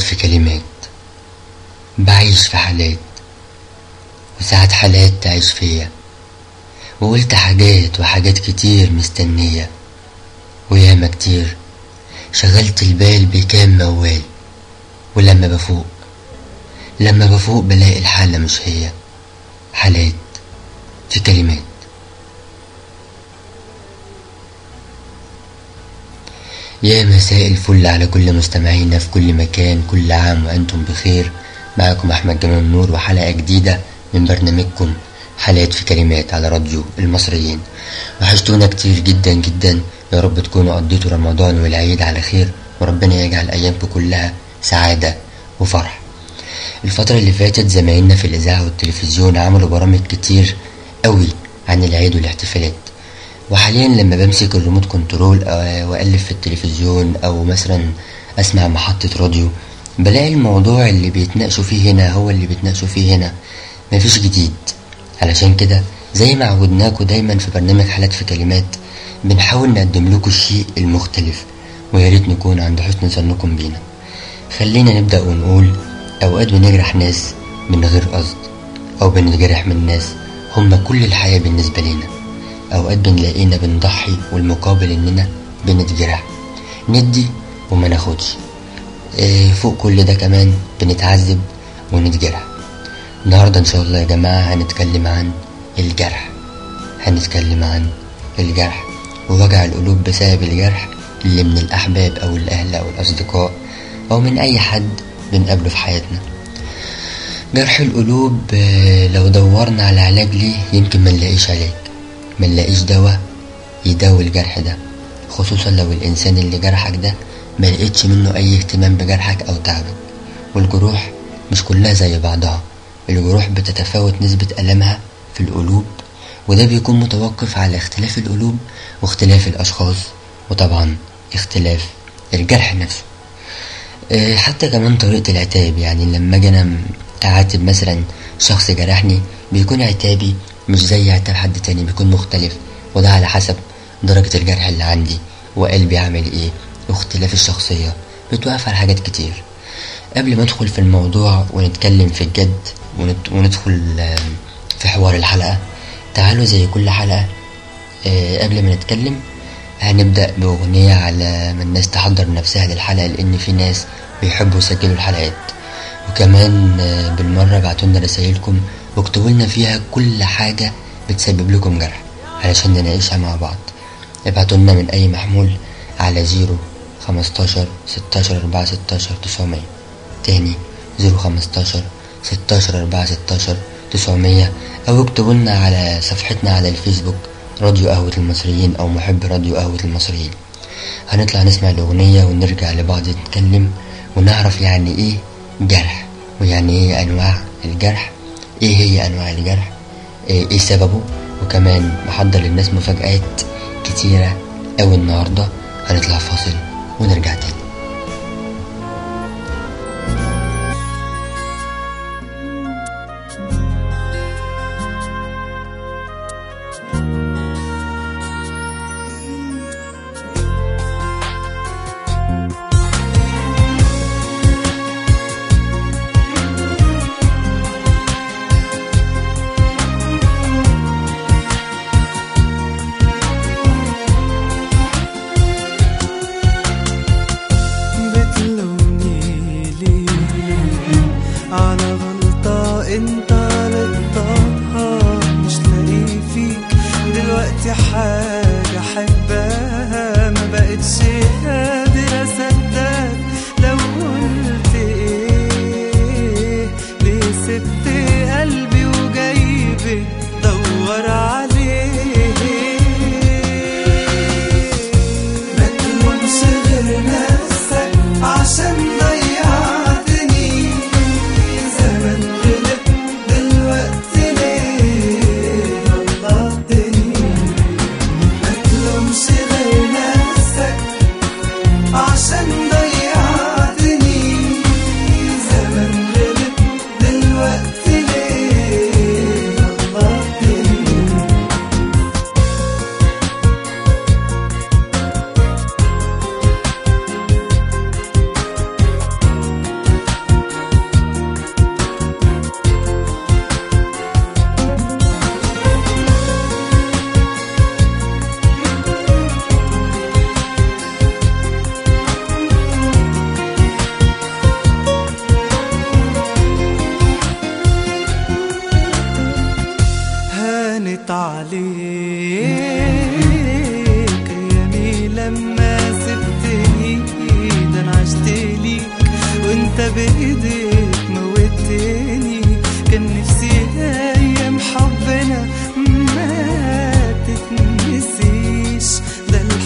في كلمات بعيش في حالات وساعات حالات تعيش فيا وقلت حاجات وحاجات كتير مستنية وياما كتير شغلت البال بكام موال ولما بفوق لما بفوق بلاقي الحالة مش هي حالات في كلمات يا مساء الفل على كل مستمعينا في كل مكان كل عام وأنتم بخير معكم أحمد جمال نور وحلقة جديدة من برنامجكم حلقات في كلمات على راديو المصريين وحشتونا كتير جدا جدا يا رب تكونوا قضيتوا رمضان والعيد على خير وربنا يجعل أيامكم كلها سعادة وفرح الفترة اللي فاتت زمايلنا في الإذاعة والتلفزيون عملوا برامج كتير قوي عن العيد والاحتفالات وحاليا لما بمسك الريموت كنترول وأقلب في التلفزيون أو مثلا أسمع محطة راديو بلاقي الموضوع اللي بيتناقشوا فيه هنا هو اللي بيتناقشوا فيه هنا مفيش جديد علشان كده زي ما عودناكوا دايما في برنامج حالات في كلمات بنحاول نقدم لكم الشيء المختلف وياريت نكون عند حسن ظنكم بينا خلينا نبدأ ونقول أوقات بنجرح ناس من غير قصد أو بنتجرح من ناس هما كل الحياة بالنسبة لنا أوقات بنلاقينا بنضحي والمقابل إننا بنتجرح ندي وما ناخدش إيه فوق كل ده كمان بنتعذب ونتجرح النهاردة إن شاء الله يا جماعة هنتكلم عن الجرح هنتكلم عن الجرح ووجع القلوب بسبب الجرح اللي من الأحباب أو الأهل أو الأصدقاء أو من أي حد بنقابله في حياتنا جرح القلوب لو دورنا على علاج ليه يمكن ما نلاقيش علاج ما نلاقيش دواء يداوي الجرح ده خصوصا لو الإنسان اللي جرحك ده ما لقيتش منه أي اهتمام بجرحك أو تعبك والجروح مش كلها زي بعضها الجروح بتتفاوت نسبة ألمها في القلوب وده بيكون متوقف على اختلاف القلوب واختلاف الأشخاص وطبعا اختلاف الجرح نفسه اه حتى كمان طريقة العتاب يعني لما أجي أنا أعاتب مثلا شخص جرحني بيكون عتابي مش زي عتاب حد تاني بيكون مختلف وده على حسب درجة الجرح اللي عندي وقلبي عامل ايه واختلاف الشخصية بتوقف على حاجات كتير قبل ما ندخل في الموضوع ونتكلم في الجد وندخل في حوار الحلقة تعالوا زي كل حلقة قبل ما نتكلم هنبدأ بأغنية على ما الناس تحضر نفسها للحلقة لأن في ناس بيحبوا يسجلوا الحلقات وكمان بالمرة بعتولنا رسايلكم واكتبوا لنا فيها كل حاجة بتسبب لكم جرح علشان نناقشها مع بعض ابعتوا لنا من أي محمول على زيرو خمستاشر ستاشر أربعة ستاشر تسعمية تاني زيرو خمستاشر ستاشر أربعة ستاشر تسعمية أو اكتبوا لنا على صفحتنا على الفيسبوك راديو قهوة المصريين أو محب راديو قهوة المصريين هنطلع نسمع الأغنية ونرجع لبعض نتكلم ونعرف يعني إيه جرح ويعني إيه أنواع الجرح إيه هي أنواع الجرح إيه, إيه سببه وكمان محضر للناس مفاجآت كتيرة أوي النهاردة هنطلع فاصل ونرجع تاني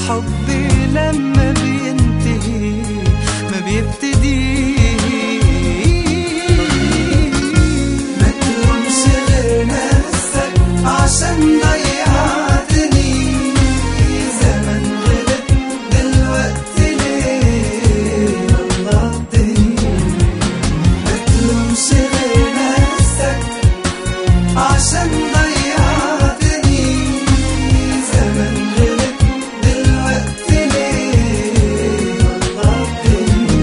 الحب لما بينتهي ما بيبتدي ما تلومش غير نفسك عشان ضيعتني زمن غلط دلوقتي ليه غلطتني ما تلومش غير نفسك عشان ضيعتني زمن غلط دلوقتي ليه غلطتني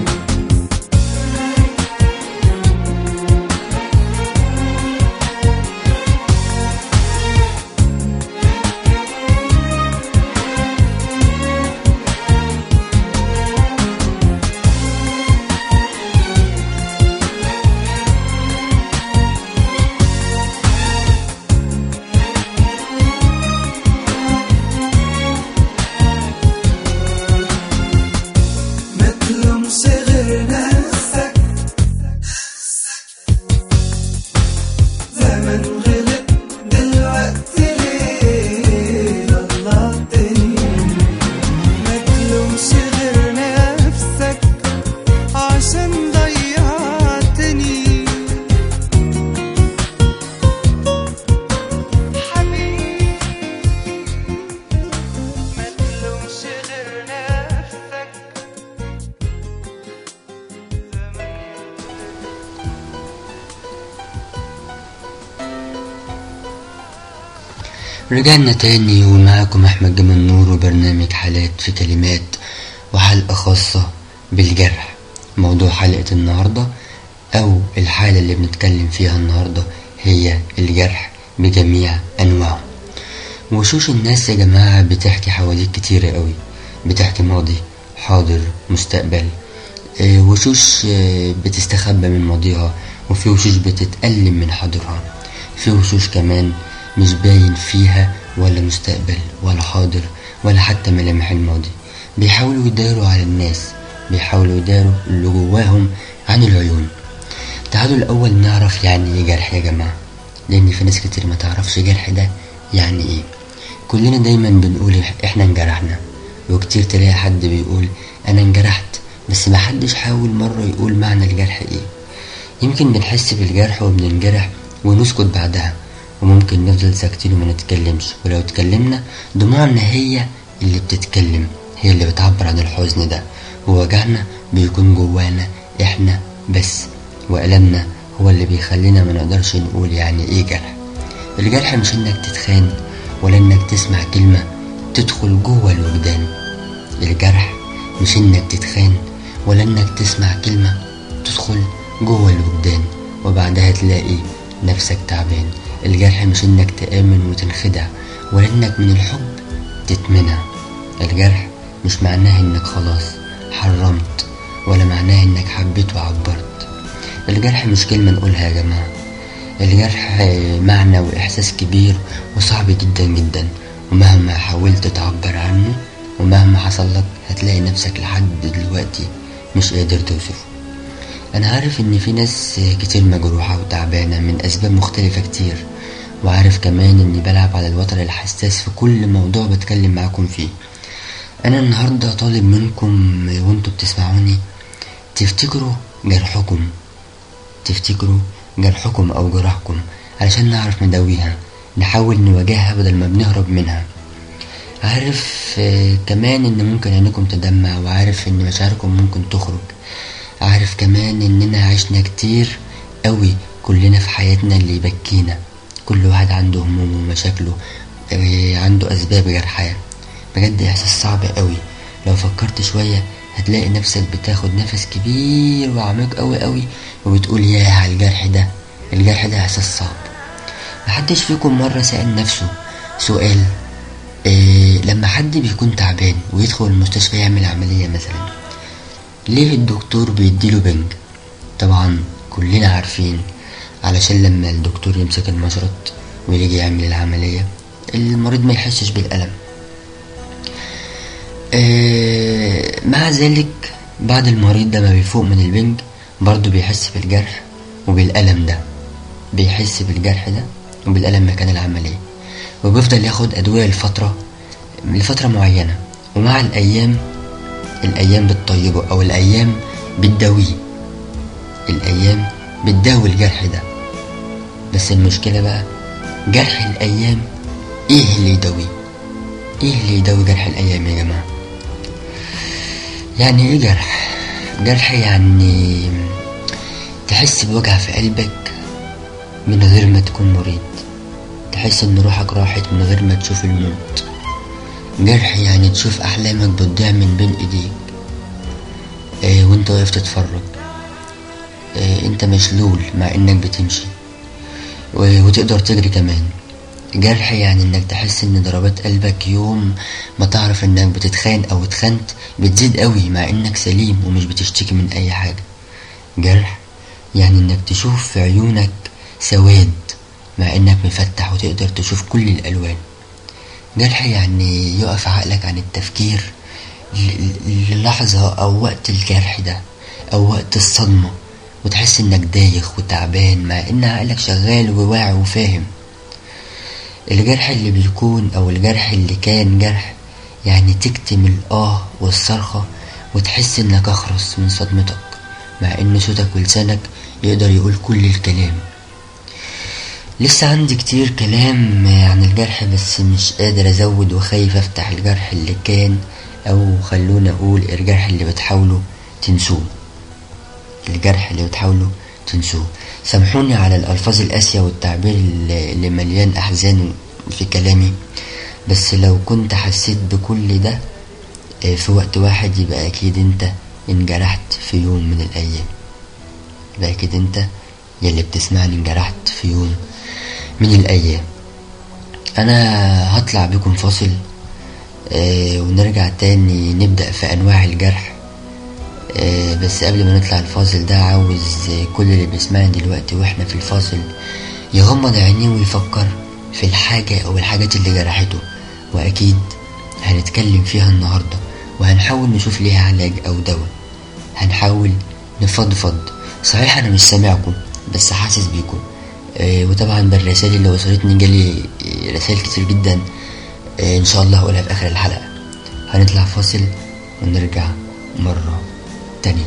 ما تلومش غير نفسك زمن غلط دلوقتي ليه غلطتني ما تلومش غير نفسك عشان ضيعتني حبيبي ما تلومش غير نفسك رجعنا تاني ومعاكم أحمد جمال نور وبرنامج حالات في كلمات وحلقة خاصة بالجرح موضوع حلقة النهاردة أو الحالة اللي بنتكلم فيها النهاردة هي الجرح بجميع أنواعه وشوش الناس يا جماعة بتحكي حواديت كتيرة قوي بتحكي ماضي حاضر مستقبل آه، وشوش آه، بتستخبى من ماضيها وفي وشوش بتتألم من حاضرها في وشوش كمان مش باين فيها ولا مستقبل ولا حاضر ولا حتى ملامح الماضي بيحاولوا يداروا على الناس بيحاولوا يداروا اللي جواهم عن العيون تعالوا الأول نعرف يعني ايه جرح يا جماعة لأن في ناس كتير ما تعرفش جرح ده يعني ايه كلنا دايما بنقول إح- احنا انجرحنا وكتير تلاقي حد بيقول انا انجرحت بس ما حدش حاول مرة يقول معنى الجرح ايه يمكن بنحس بالجرح وبننجرح ونسكت بعدها وممكن نفضل ساكتين وما نتكلمش ولو اتكلمنا دموعنا هي اللي بتتكلم هي اللي بتعبر عن الحزن ده ووجعنا بيكون جوانا احنا بس وألمنا هو اللي بيخلينا ما نقدرش نقول يعني ايه جرح الجرح مش انك تتخان ولا انك تسمع كلمة تدخل جوه الوجدان الجرح مش انك تتخان ولا انك تسمع كلمة تدخل جوه الوجدان وبعدها تلاقي نفسك تعبان الجرح مش انك تآمن وتنخدع ولا انك من الحب تتمنع الجرح مش معناه انك خلاص حرمت ولا معناه انك حبيت وعبرت الجرح مش كلمة نقولها يا جماعة الجرح معنى وإحساس كبير وصعب جدا جدا ومهما حاولت تعبر عنه ومهما حصل لك هتلاقي نفسك لحد دلوقتي مش قادر توصفه أنا عارف إن في ناس كتير مجروحة وتعبانة من أسباب مختلفة كتير وعارف كمان إني بلعب على الوتر الحساس في كل موضوع بتكلم معاكم فيه أنا النهاردة طالب منكم وانتوا بتسمعوني تفتكروا جرحكم تفتكروا جرحكم أو جراحكم علشان نعرف نداويها نحاول نواجهها بدل ما بنهرب منها عارف آه، كمان ان ممكن عينكم تدمع وعارف ان مشاعركم ممكن تخرج عارف كمان اننا عشنا كتير قوي كلنا في حياتنا اللي يبكينا كل واحد عنده همومه ومشاكله آه، عنده اسباب جرحاه بجد احساس صعب قوي لو فكرت شوية هتلاقي نفسك بتاخد نفس كبير وعميق قوي قوي وبتقول ياه على الجرح ده الجرح ده احساس صعب محدش فيكم مرة سأل نفسه سؤال إيه لما حد بيكون تعبان ويدخل المستشفى يعمل عملية مثلا ليه الدكتور بيديله بنج طبعا كلنا عارفين علشان لما الدكتور يمسك المشرط ويجي يعمل العملية المريض ما يحسش بالألم آه، مع ذلك بعد المريض ده ما بيفوق من البنج برضه بيحس بالجرح وبالألم ده بيحس بالجرح ده وبالألم مكان العملية وبيفضل ياخد أدوية لفترة لفترة معينة ومع الأيام الأيام بتطيبه أو الأيام بتداويه الأيام بتداوي الجرح ده بس المشكلة بقى جرح الأيام إيه اللي يداويه إيه اللي يداوي جرح الأيام يا جماعة يعني إيه جرح جرح يعني تحس بوجع في قلبك من غير ما تكون مريض تحس ان روحك راحت من غير ما تشوف الموت جرح يعني تشوف احلامك بتضيع من بين ايديك آه وانت واقف تتفرج آه انت مشلول مع انك بتمشي و- وتقدر تجري كمان جرح يعني انك تحس ان ضربات قلبك يوم ما تعرف انك بتتخان او اتخنت بتزيد قوي مع انك سليم ومش بتشتكي من اي حاجة جرح يعني انك تشوف في عيونك سواد مع انك مفتح وتقدر تشوف كل الالوان جرح يعني يقف عقلك عن التفكير ل- للحظة او وقت الجرح ده او وقت الصدمة وتحس انك دايخ وتعبان مع ان عقلك شغال وواعي وفاهم الجرح اللي بيكون او الجرح اللي كان جرح يعني تكتم الاه والصرخة وتحس انك اخرس من صدمتك مع ان صوتك ولسانك يقدر يقول كل الكلام لسه عندي كتير كلام عن الجرح بس مش قادر ازود وخايف افتح الجرح اللي كان او خلونا اقول الجرح اللي بتحاولوا تنسوه الجرح اللي بتحاولوا تنسوه سامحوني على الألفاظ القاسية والتعبير اللي اللي مليان أحزان في كلامي بس لو كنت حسيت بكل ده آه، في وقت واحد يبقى أكيد أنت انجرحت في يوم من الأيام يبقى أكيد أنت يلي بتسمعني انجرحت في يوم من الأيام أنا هطلع بكم فاصل آه، ونرجع تاني نبدأ في أنواع الجرح آه، بس قبل ما نطلع الفاصل ده عاوز آه، كل اللي بيسمعني دلوقتي واحنا في الفاصل يغمض عينيه ويفكر في الحاجة أو الحاجات اللي جرحته وأكيد هنتكلم فيها النهاردة وهنحاول نشوف ليها علاج أو دواء هنحاول نفضفض صحيح أنا مش سامعكم بس حاسس بيكم آه، وطبعا بالرسائل اللي وصلتني جالي آه، رسائل كتير جدا آه، إن شاء الله هقولها في آخر الحلقة هنطلع فاصل ونرجع مرة تانية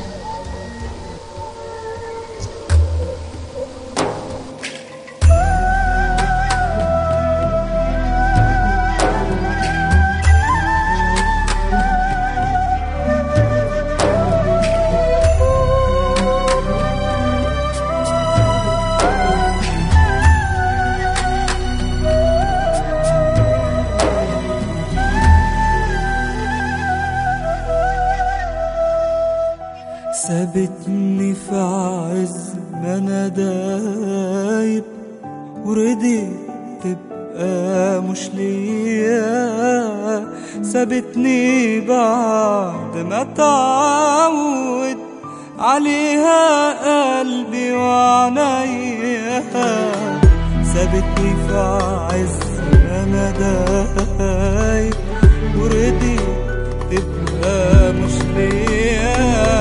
سابتني في عز ما انا دايب ورضيت تبقى مش ليا سابتني بعد ما تعود عليها قلبي وعنيا سابتني في عز ما انا دايب ورضيت تبقى مش ليا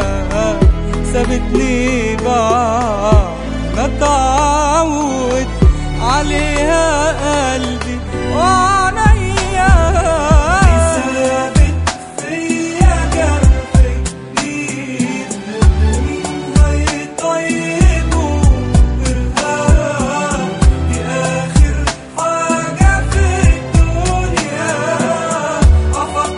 سابتني بعد ما تعود عليها قلبي وعليا سابت فيا جرح جديد ومين هيطيبه غيرها دي آخر حاجة في الدنيا أفكر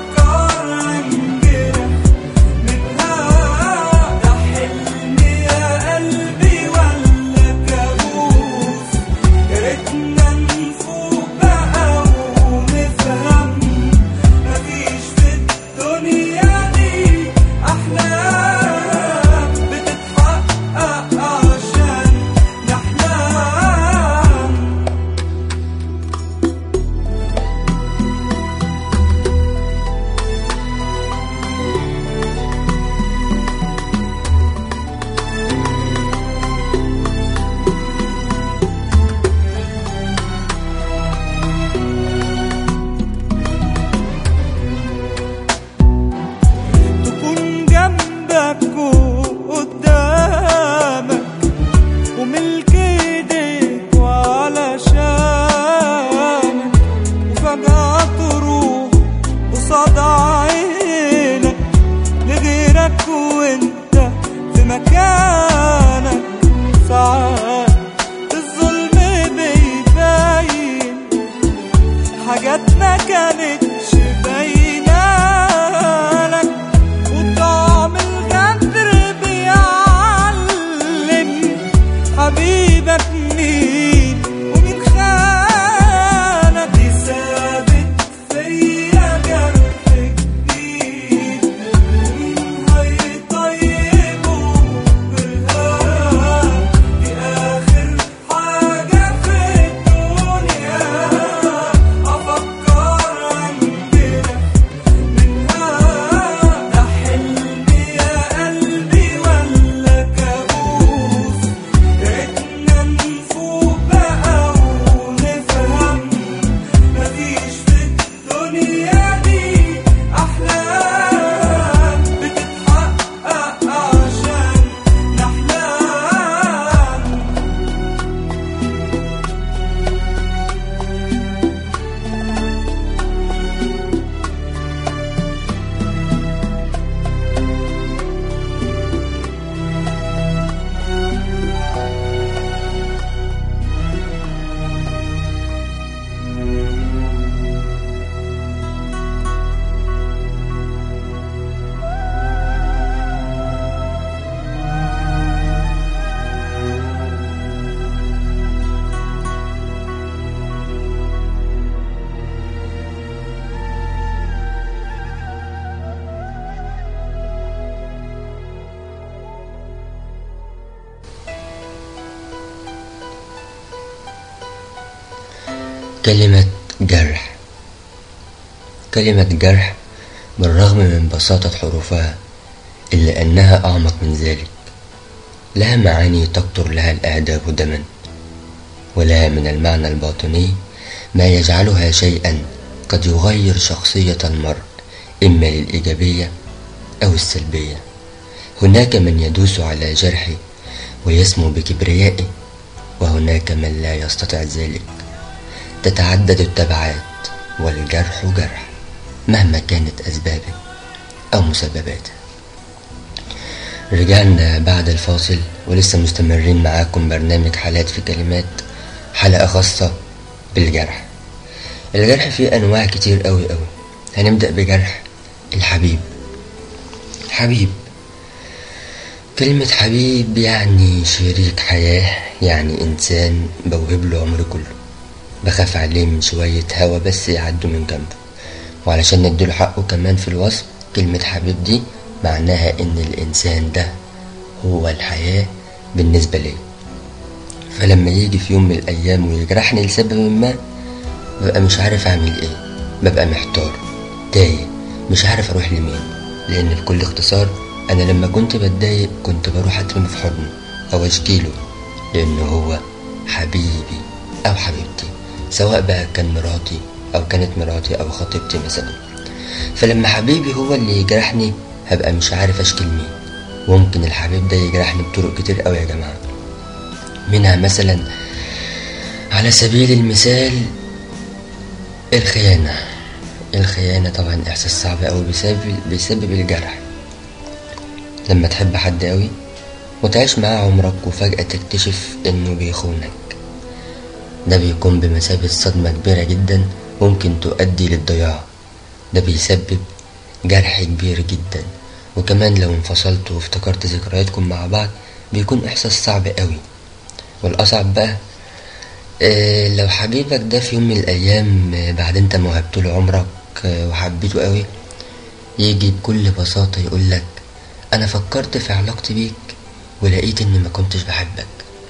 فينك وانت في مكانك ساعات الظلم بيبين حاجات ما كانتش باينة لك وطعم الغدر بيعلم حبيبك مين ومين خانك دي ثابت فيا جرح جديد ومين هيطيبه غيرها دي آخر حاجة في الدنيا أفكر عندنا منها ده حلم يا قلبي ولا كابوس عدنا نفوق بقى ونفهم مفيش في الدنيا دي أحلام بتتحقق عشان نحلم كلمة جرح كلمة جرح بالرغم من بساطة حروفها إلا أنها أعمق من ذلك لها معاني تقطر لها الآداب دما ولها من المعنى الباطني ما يجعلها شيئا قد يغير شخصية المرء إما للإيجابية أو السلبية هناك من يدوس على جرحي ويسمو بكبريائي وهناك من لا يستطيع ذلك تتعدد التبعات والجرح جرح مهما كانت أسبابه أو مسبباته رجعنا بعد الفاصل ولسه مستمرين معاكم برنامج حالات في كلمات حلقة خاصة بالجرح الجرح فيه أنواع كتير قوي قوي هنبدأ بجرح الحبيب حبيب كلمة حبيب يعني شريك حياة يعني إنسان بوهب له عمري كله بخاف عليه من شوية هوا بس يعدوا من جنبه وعلشان نديله حقه كمان في الوصف كلمة حبيب دي معناها إن الإنسان ده هو الحياة بالنسبة لي فلما يجي في يوم من الأيام ويجرحني لسبب ما ببقى مش عارف أعمل إيه ببقى محتار تايه مش عارف أروح لمين لأن بكل اختصار أنا لما كنت بتضايق كنت بروح أترمي في حضنه أو أشكيله لأنه هو حبيبي أو حبيبتي سواء بقى كان مراتي أو كانت مراتي أو خطيبتي مثلا فلما حبيبي هو اللي يجرحني هبقى مش عارف أشكي لمين وممكن الحبيب ده يجرحني بطرق كتير أوي يا جماعة منها مثلا على سبيل المثال الخيانة الخيانة طبعا إحساس صعب أوي بسبب بسبب الجرح لما تحب حد أوي وتعيش معاه عمرك وفجأة تكتشف إنه بيخونك ده بيكون بمثابة صدمة كبيرة جدا ممكن تؤدي للضياع ده بيسبب جرح كبير جدا وكمان لو انفصلتوا وافتكرت ذكرياتكم مع بعض بيكون إحساس صعب قوي والأصعب بقى آه لو حبيبك ده في يوم من الأيام آه، بعد انت ما وهبتله عمرك آه، وحبيته قوي يجي بكل بساطة يقولك أنا فكرت في علاقتي بيك ولقيت إني ما كنتش بحبك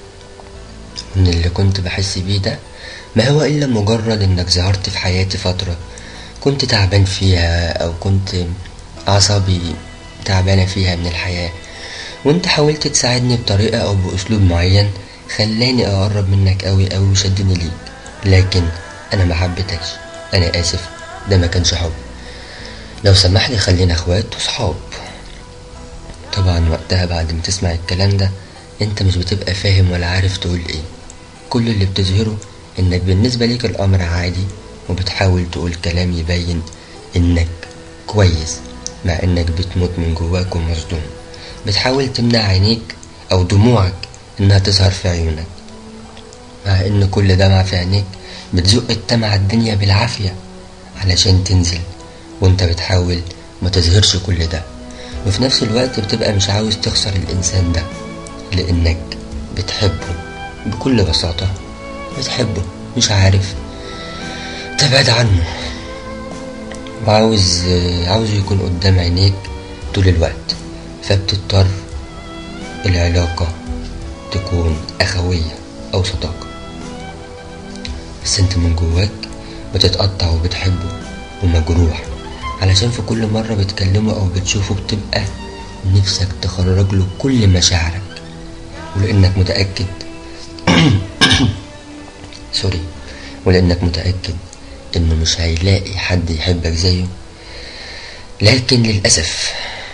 إن اللي كنت بحس بيه ده ما هو إلا مجرد إنك ظهرت في حياتي فترة كنت تعبان فيها أو كنت أعصابي تعبانة فيها من الحياة وانت حاولت تساعدني بطريقة أو بأسلوب معين خلاني أقرب منك أوي أوي وشدني ليك لكن أنا ما حبيتكش أنا آسف ده ما كانش حب لو سمح لي خلينا اخوات وصحاب طبعا وقتها بعد ما تسمع الكلام ده انت مش بتبقى فاهم ولا عارف تقول ايه كل اللي بتظهره انك بالنسبة ليك الامر عادي وبتحاول تقول كلام يبين انك كويس مع انك بتموت من جواك ومصدوم بتحاول تمنع عينيك او دموعك انها تظهر في عيونك مع ان كل دمعة في عينيك بتزق الدمعة الدنيا بالعافية علشان تنزل وانت بتحاول ما تظهرش كل ده وفي نفس الوقت بتبقى مش عاوز تخسر الانسان ده لانك بتحبه بكل بساطة بتحبه مش عارف تبعد عنه وعاوز عاوز يكون قدام عينيك طول الوقت فبتضطر العلاقة تكون أخوية أو صداقة بس انت من جواك بتتقطع وبتحبه ومجروح علشان في كل مرة بتكلمه أو بتشوفه بتبقى نفسك تخرج له كل مشاعرك ولأنك متأكد سوري ولأنك متأكد إنه مش هيلاقي حد يحبك زيه لكن للأسف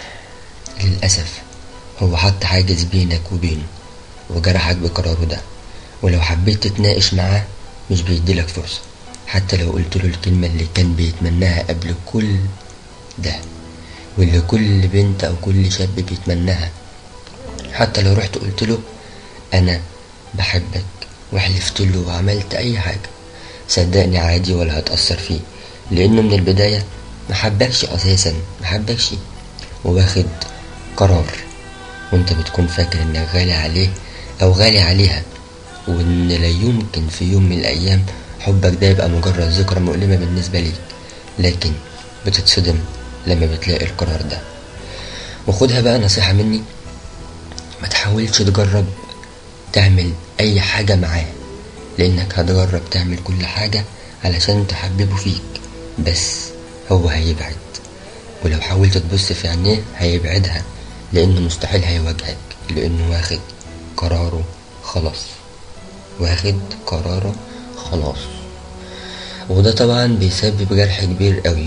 للأسف هو حط حاجز بينك وبينه وجرحك بقراره ده ولو حبيت تتناقش معاه مش بيديلك فرصة حتى لو قلت له الكلمة اللي كان بيتمناها قبل كل ده واللي كل بنت أو كل شاب بيتمناها حتى لو رحت قلت له أنا بحبك وحلفت له وعملت أي حاجة صدقني عادي ولا هتأثر فيه لأنه من البداية محبكش أساسا محبكش وواخد قرار وانت بتكون فاكر انك غالي عليه او غالي عليها وان لا يمكن في يوم من الايام حبك ده يبقى مجرد ذكرى مؤلمة بالنسبة ليك لكن بتتصدم لما بتلاقي القرار ده وخدها بقى نصيحة مني ما تحاولش تجرب تعمل اي حاجة معاه لانك هتجرب تعمل كل حاجة علشان تحببه فيك بس هو هيبعد ولو حاولت تبص في عينيه هيبعدها لانه مستحيل هيواجهك لانه واخد قراره خلاص واخد قراره خلاص وده طبعا بيسبب جرح كبير قوي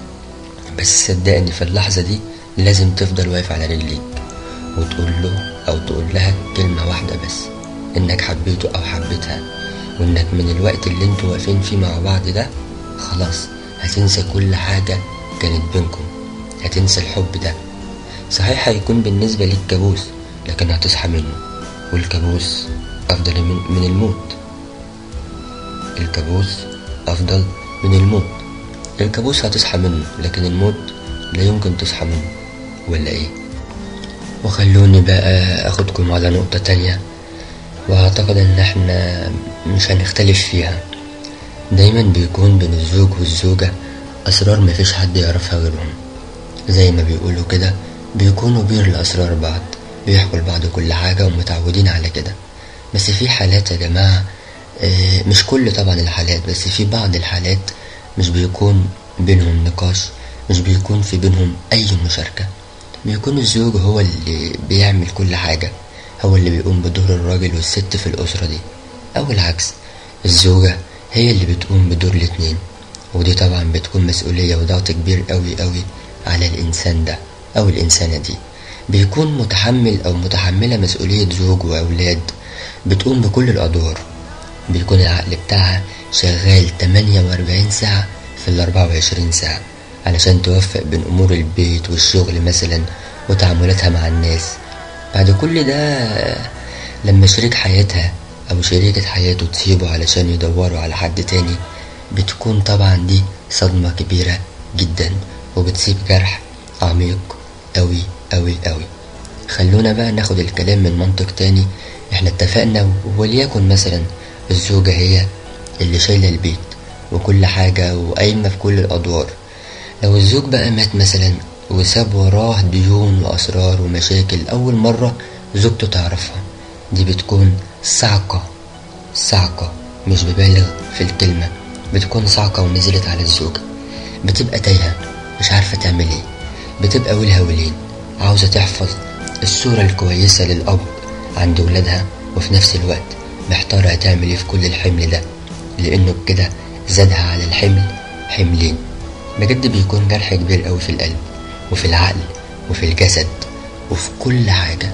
بس صدقني في اللحظة دي لازم تفضل واقف على رجليك وتقول له او تقول لها كلمة واحدة بس انك حبيته او حبيتها وانك من الوقت اللي انتوا واقفين فيه مع بعض ده خلاص هتنسى كل حاجة كانت بينكم هتنسى الحب ده صحيح هيكون بالنسبة ليك كابوس لكن هتصحى منه والكابوس أفضل من, من الموت الكابوس أفضل من الموت الكابوس هتصحى منه لكن الموت لا يمكن تصحى منه ولا ايه وخلوني بقى اخدكم على نقطة تانية واعتقد ان احنا مش هنختلف فيها دايما بيكون بين الزوج والزوجة اسرار مفيش حد يعرفها غيرهم زي ما بيقولوا كده بيكونوا بير لاسرار بعض بيحكوا لبعض كل حاجة ومتعودين على كده بس في حالات يا جماعة آه، مش كل طبعا الحالات بس في بعض الحالات مش بيكون بينهم نقاش مش بيكون في بينهم أي مشاركة بيكون الزوج هو اللي بيعمل كل حاجة هو اللي بيقوم بدور الراجل والست في الأسرة دي أو العكس الزوجة هي اللي بتقوم بدور الاتنين ودي طبعا بتكون مسؤولية وضغط كبير قوي قوي على الإنسان ده أو الإنسانة دي بيكون متحمل أو متحملة مسؤولية زوج وأولاد بتقوم بكل الأدوار بيكون العقل بتاعها شغال 48 ساعة في ال 24 ساعة علشان توفق بين أمور البيت والشغل مثلا وتعاملاتها مع الناس بعد كل ده لما شريك حياتها أو شريكة حياته تسيبه علشان يدوروا على حد تاني بتكون طبعا دي صدمة كبيرة جدا وبتسيب جرح عميق أوي أوي أوي خلونا بقى ناخد الكلام من منطق تاني احنا اتفقنا وليكن مثلا الزوجة هي اللي شايلة البيت وكل حاجة وقايمة في كل الأدوار لو الزوج بقى مات مثلا وساب وراه ديون وأسرار ومشاكل أول مرة زوجته تعرفها دي بتكون صعقة صعقة مش ببالغ في الكلمة بتكون صعقة ونزلت على الزوجة بتبقى تايهة مش عارفة تعمل ايه بتبقى ولها ولين عاوزة تحفظ الصورة الكويسة للأب عند ولادها وفي نفس الوقت محتارة هتعمل ايه في كل الحمل ده لأنه بكده زادها على الحمل حملين بجد بيكون جرح كبير قوي في القلب وفي العقل وفي الجسد وفي كل حاجة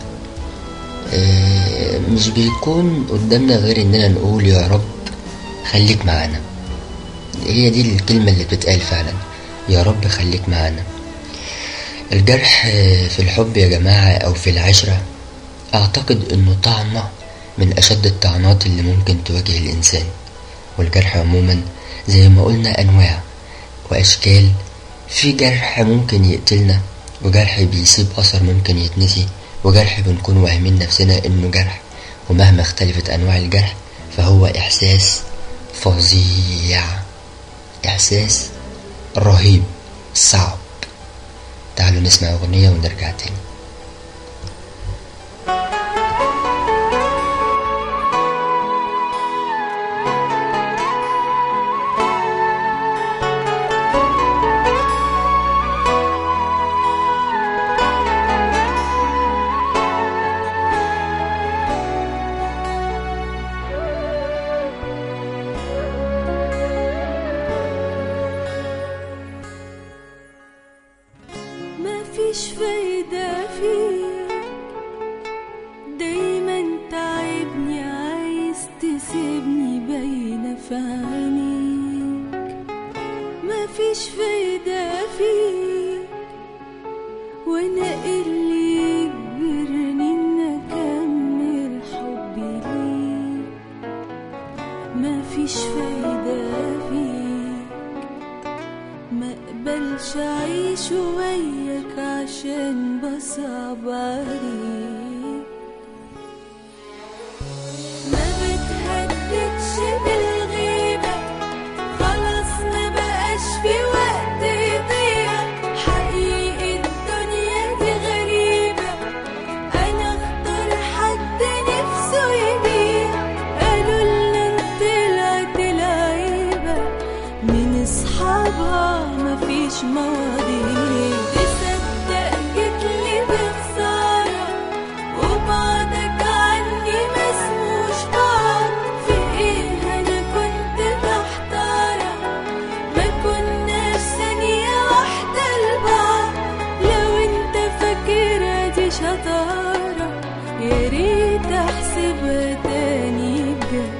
آه، مش بيكون قدامنا غير اننا نقول يا رب خليك معانا هي دي الكلمة اللي بتتقال فعلا يا رب خليك معانا الجرح في الحب يا جماعة أو في العشرة أعتقد إنه طعنة من أشد الطعنات اللي ممكن تواجه الإنسان والجرح عموما زي ما قلنا أنواع وأشكال في جرح ممكن يقتلنا وجرح بيسيب أثر ممكن يتنسي وجرح بنكون واهمين نفسنا إنه جرح ومهما اختلفت أنواع الجرح فهو إحساس فظيع إحساس رهيب صعب تعالوا نسمع أغنية ونرجع تاني ما فيش فايدة فيك دايما تعبني عايز تسيبني باينة في عينيك ما فيش فايدة فيك وانا اللي يجبرني ان اكمل حبي ليك ما فيش فايدة فيك ما اقبلش اعيش وياك عشان بصعب عليك ما بتهددش بالغيبة خلاص ما بقاش في وقت يضيع حقيقي الدنيا دي غريبة أنا اختار حد نفسه يبيع قالوا لنا انت طلعت لعيبة من اصحابها مفيش مواضيع تصدق جيتلي بخسارة وبعدك عني مسموش بعض في ايه انا كنت محتارة ما كناش ثانية واحدة لبعض لو انت فاكرها دي شطارة يا ريت احسبها تاني بجد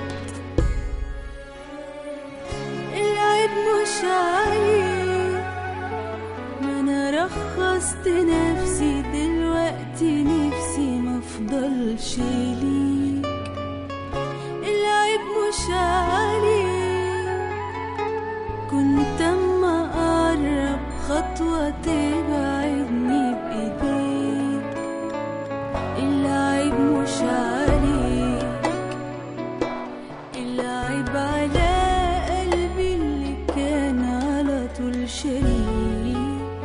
العيب مش عليك ما انا رخصت نفسي دلوقتي نفسي مفضلش ليك العيب مش عليك كنت اما اقرب خطوة تبعدني بايديك العيب مش عليك العيب على قلبي اللي كان على طول شريك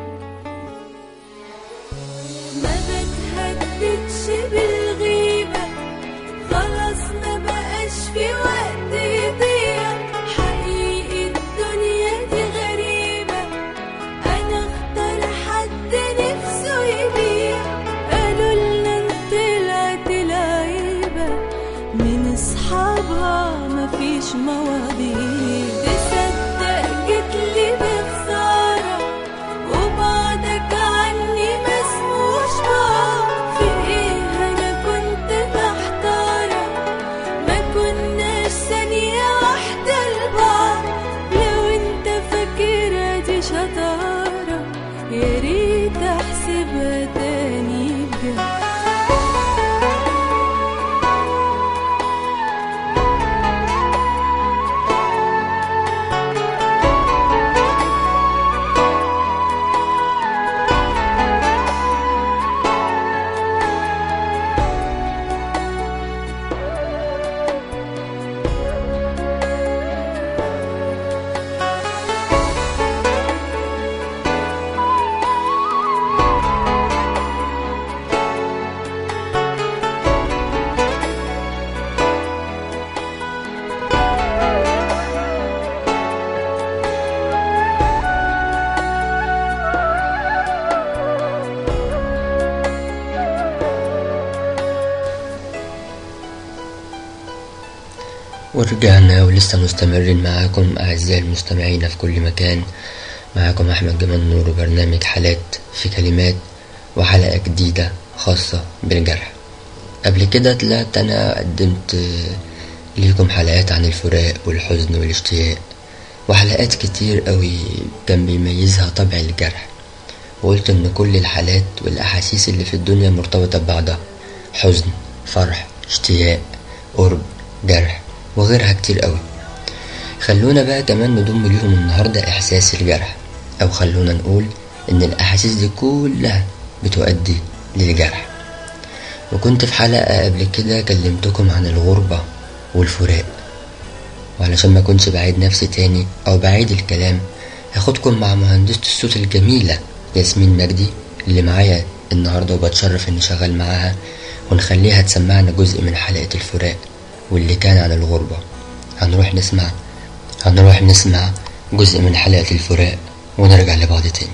ما بتهددش بالغيبة خلاص ما بقاش في وقت يضيع حقيقي الدنيا دي غريبة أنا اختار حد نفسه يبيع قالوا لنا انت طلعت لعيبة من اصحابها مفيش مواضيع تصدق جيتلي بخسارة وبعدك عني مسموش بعض في ايه انا كنت محتارة ما كناش ثانية واحدة لبعض لو انت فاكرها دي شطارة يا ريت احسبها تاني بجد ورجعنا ولسه مستمرين معاكم أعزائي المستمعين في كل مكان معاكم أحمد جمال نور وبرنامج حالات في كلمات وحلقة جديدة خاصة بالجرح قبل كده طلعت أنا قدمت ليكم حلقات عن الفراق والحزن والاشتياق وحلقات كتير قوي كان بيميزها طبع الجرح وقلت إن كل الحالات والأحاسيس اللي في الدنيا مرتبطة ببعضها حزن فرح اشتياق قرب جرح وغيرها كتير قوي خلونا بقى كمان نضم ليهم النهاردة إحساس الجرح أو خلونا نقول إن الأحاسيس دي كلها بتؤدي للجرح وكنت في حلقة قبل كده كلمتكم عن الغربة والفراق وعلشان ما كنتش بعيد نفسي تاني أو بعيد الكلام هاخدكم مع مهندسة الصوت الجميلة ياسمين مجدي اللي معايا النهاردة وبتشرف إني شغال معاها ونخليها تسمعنا جزء من حلقة الفراق واللي كان عن الغربة هنروح نسمع هنروح نسمع جزء من حلقة الفراق ونرجع لبعض تاني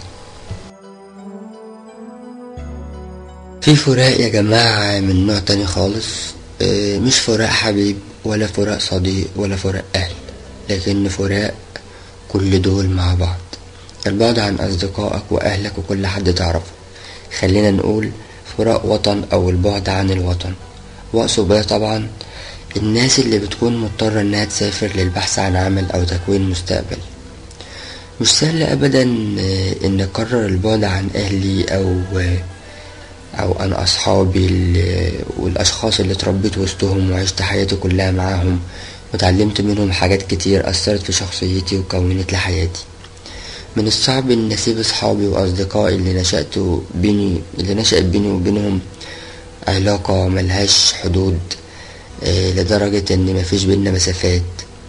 في فراق يا جماعة من نوع تاني خالص آه، مش فراق حبيب ولا فراق صديق ولا فراق أهل لكن فراق كل دول مع بعض البعد عن أصدقائك وأهلك وكل حد تعرفه خلينا نقول فراق وطن أو البعد عن الوطن وأقصد بده طبعا الناس اللي بتكون مضطرة إنها تسافر للبحث عن عمل أو تكوين مستقبل مش سهل أبدا آه، إن أقرر البعد عن أهلي أو آه، أو عن أصحابي ال- والأشخاص اللي اتربيت وسطهم وعشت حياتي كلها معاهم وتعلمت منهم حاجات كتير أثرت في شخصيتي وكونت لي حياتي من الصعب إن أسيب أصحابي وأصدقائي اللي نشأت بيني اللي نشأت بيني وبينهم علاقة ملهاش حدود آه، لدرجة إن مفيش بينا مسافات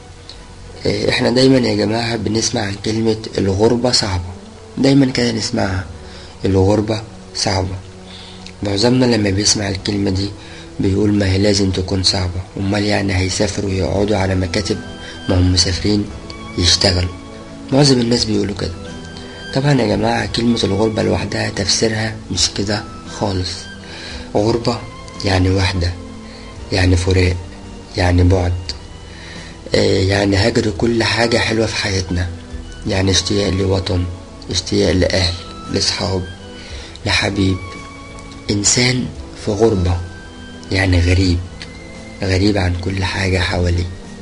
آه، احنا دايما يا جماعة بنسمع عن كلمة الغربة صعبة دايما كده نسمعها الغربة صعبة معظمنا لما بيسمع الكلمة دي بيقول ما هي لازم تكون صعبة امال يعني هيسافروا ويقعدوا على مكاتب ما هم مسافرين يشتغلوا معظم الناس بيقولوا كده طبعا يا جماعة كلمة الغربة لوحدها تفسيرها مش كده خالص غربة يعني وحدة يعني فراق يعني بعد آه، يعني هجر كل حاجة حلوة في حياتنا يعني اشتياق لوطن اشتياق لأهل لصحاب لحبيب إنسان في غربة يعني غريب غريب عن كل حاجة حواليه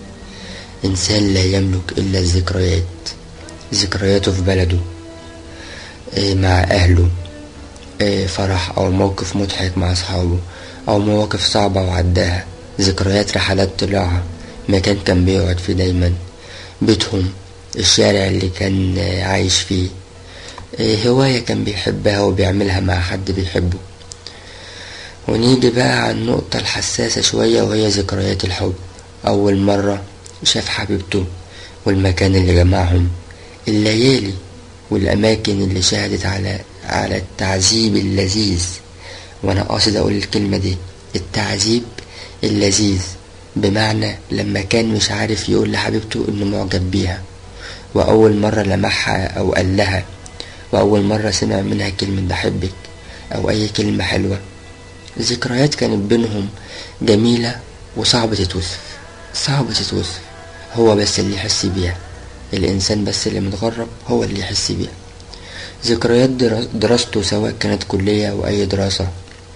إنسان لا يملك إلا الذكريات ذكرياته في بلده آه، مع أهله آه، فرح أو موقف مضحك مع أصحابه أو مواقف صعبة وعداها ذكريات رحلات طلعها مكان كان بيقعد فيه دايما بيتهم الشارع اللي كان آه، عايش فيه آه، هواية كان بيحبها وبيعملها مع حد بيحبه ونيجي بقى على النقطة الحساسة شوية وهي ذكريات الحب أول مرة شاف حبيبته والمكان اللي جمعهم الليالي والأماكن اللي شهدت على على التعذيب اللذيذ وأنا قاصد أقول الكلمة دي التعذيب اللذيذ بمعنى لما كان مش عارف يقول لحبيبته إنه معجب بيها وأول مرة لمحها أو قال لها وأول مرة سمع منها كلمة بحبك أو أي كلمة حلوة ذكريات كانت بينهم جميلة وصعبة تتوصف صعبة تتوصف هو بس اللي يحس بيها الإنسان بس اللي متغرب هو اللي يحس بيها ذكريات درا- دراسته سواء كانت كلية أو أي دراسة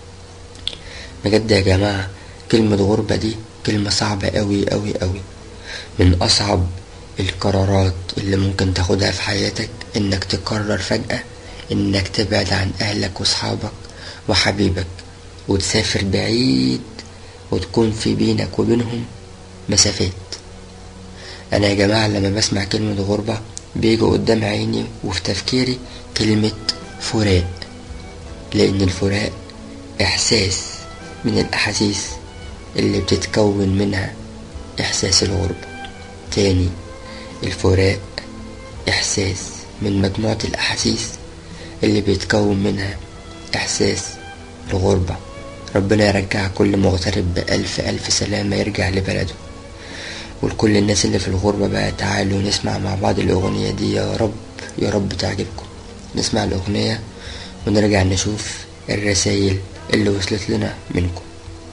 بجد يا جماعة كلمة غربة دي كلمة صعبة أوي أوي أوي من أصعب القرارات اللي ممكن تاخدها في حياتك إنك تقرر فجأة إنك تبعد عن أهلك وأصحابك وحبيبك وتسافر بعيد وتكون في بينك وبينهم مسافات أنا يا جماعة لما بسمع كلمة غربة بيجي قدام عيني وفي تفكيري كلمة فراق لأن الفراق إحساس من الأحاسيس اللي بتتكون منها إحساس الغربة تاني الفراق إحساس من مجموعة الأحاسيس اللي بيتكون منها إحساس الغربة ربنا يرجع كل مغترب بألف ألف سلامة يرجع لبلده ولكل الناس اللي في الغربة بقى تعالوا نسمع مع بعض الأغنية دي يا رب يا رب تعجبكم نسمع الأغنية ونرجع نشوف الرسايل اللي وصلت لنا منكم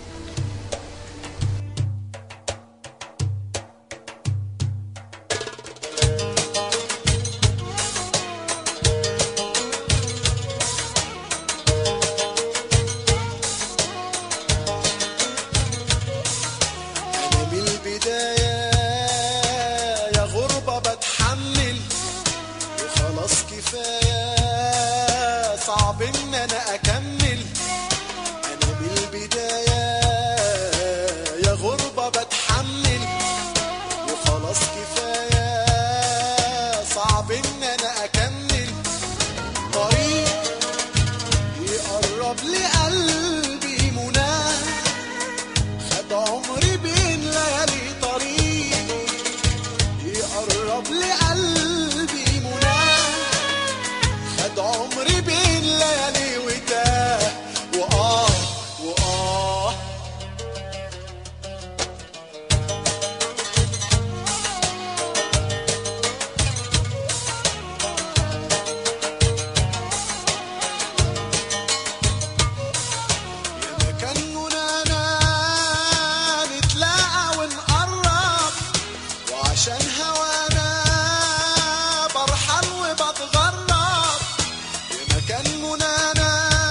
أنا من البداية يا غربة بتحمل وخلاص كفاية ان انا اكمل انا من البداية يا غربة بتحمل وخلاص كفاية صعب ان انا اكمل طريق يقرب لقلبي مناه خد عمري بين ليالي طريق يقرب لقلبي مناه خد عمري بين ليالي وتاه وآه وآه يا مكان منانا نتلاقى ونقرب وعشان هوانا برحل وبتغرب يا مكان منانا